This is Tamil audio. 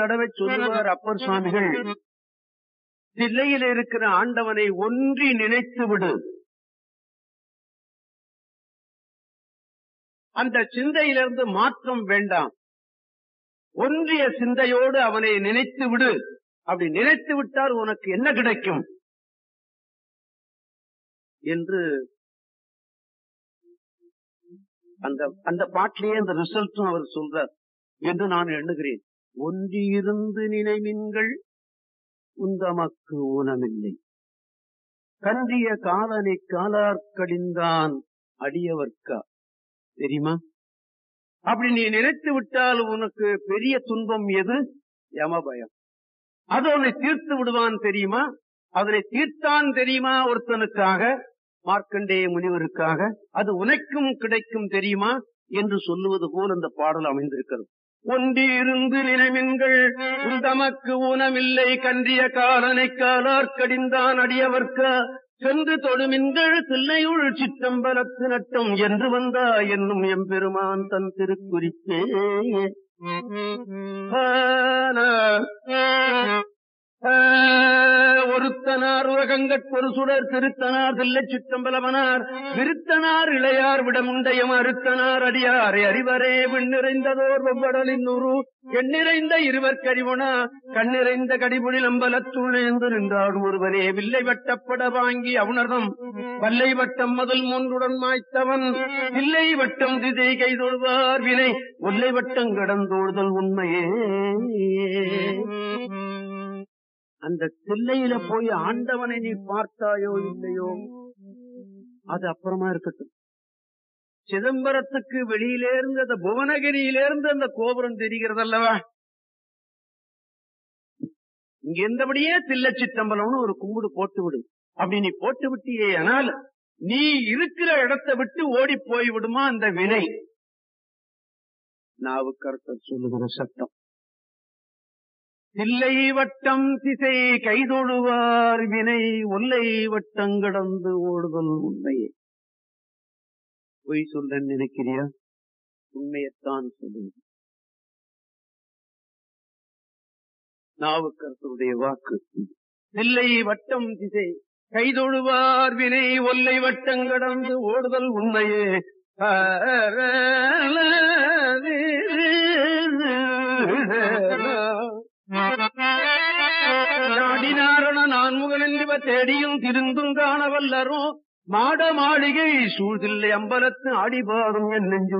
தடவை சொல்லுவார் அப்பர் சுவாமிகள் தில்லையில் இருக்கிற ஆண்டவனை ஒன்றி நினைத்து விடு அந்த சிந்தையிலிருந்து மாற்றம் வேண்டாம் ஒன்றிய சிந்தையோடு அவனை நினைத்து விடு அப்படி நினைத்து விட்டால் உனக்கு என்ன கிடைக்கும் என்று அந்த அந்த பாட்டிலேயே அந்த ரிசல்ட்டும் அவர் சொல்றார் என்று நான் எண்ணுகிறேன் ஒன்றியிருந்து நினைமின்கள் உந்தமக்கு ஊனமில்லை கன்றிய காலனை காலார்க்கடிந்தான் அடியவர்க்கா தெரியுமா அப்படி நீ நினைத்து விட்டால் உனக்கு பெரிய துன்பம் எது யமபயம் அது அவனை தீர்த்து விடுவான் தெரியுமா அதனை தீர்த்தான் தெரியுமா ஒருத்தனுக்காக மார்க்கண்டேய முனிவருக்காக அது உனக்கும் கிடைக்கும் தெரியுமா என்று சொல்லுவது போல் அந்த பாடல் அமைந்திருக்கிறது ஒன்றிருந்து நினைமின்கள் தமக்கு ஊனமில்லை கன்றிய காலனை காலார்க்கடிந்தான் அடியவர்க்க சென்று தொடுமின்கள் தில்லையுள் சிற்றம்பலத்து நட்டம் என்று வந்தா என்னும் எம்பெருமான் தன் திருக்குறிப்பே ஒருத்தனார் உலகங்கட்பொரு சுடர் திருத்தனார் தில்லை சிற்றம்பலவனார் விருத்தனார் இளையார் விடமுண்டயம் அறுத்தனார் அடியாரை அறிவரே விண்ணிறைந்ததோர் ஒவ்வடலின் நூறு எண்ணிறைந்த இருவர் கரிவுணா கண்ணிறைந்த கடிபுழில் அம்பலத்துள்ளேந்து நின்றார் ஒருவரே வில்லை வட்டப்பட வாங்கி அவுணர்தம் வல்லை வட்டம் முதல் மூன்றுடன் மாய்த்தவன் இல்லை வட்டம் திசை கைதொழுவார் வினை ஒல்லை வட்டம் கடந்தோடுதல் உண்மையே அந்த தில்லையில போய் ஆண்டவனை நீ பார்த்தாயோ இல்லையோ அது அப்புறமா இருக்கட்டும் சிதம்பரத்துக்கு வெளியிலே இருந்து அந்த புவனகிரியிலிருந்து அந்த கோபுரம் தெரிகிறது அல்லவா இங்க இருந்தபடியே தில்ல சித்தம்பலம்னு ஒரு கும்பிடு போட்டு விடு அப்படி நீ போட்டு விட்டியே ஆனால் நீ இருக்கிற இடத்தை விட்டு ஓடி போய் விடுமா அந்த வினை நாவுக்கரசர் சொல்லுகிற சட்டம் தில்லை வட்டம் திசை கைதொழுவார் வினை ஒல்லை வட்டம் கடந்து ஓடுதல் உண்மையே பொய் சொல்ல நினைக்கிறியா உண்மையத்தான் சொல்லுங்க நாவுக்கரசருடைய வாக்கு தில்லை வட்டம் திசை கைதொழுவார் வினை ஒல்லை வட்டம் கடந்து ஓடுதல் உண்மையே நாடினாரண நான்முகன் என்ப தேடியும் திருந்தும் காணவல்லரும் மாட மாளிகை சூழ்தில்லை அம்பலத்து ஆடிபாடும் என் நெஞ்சு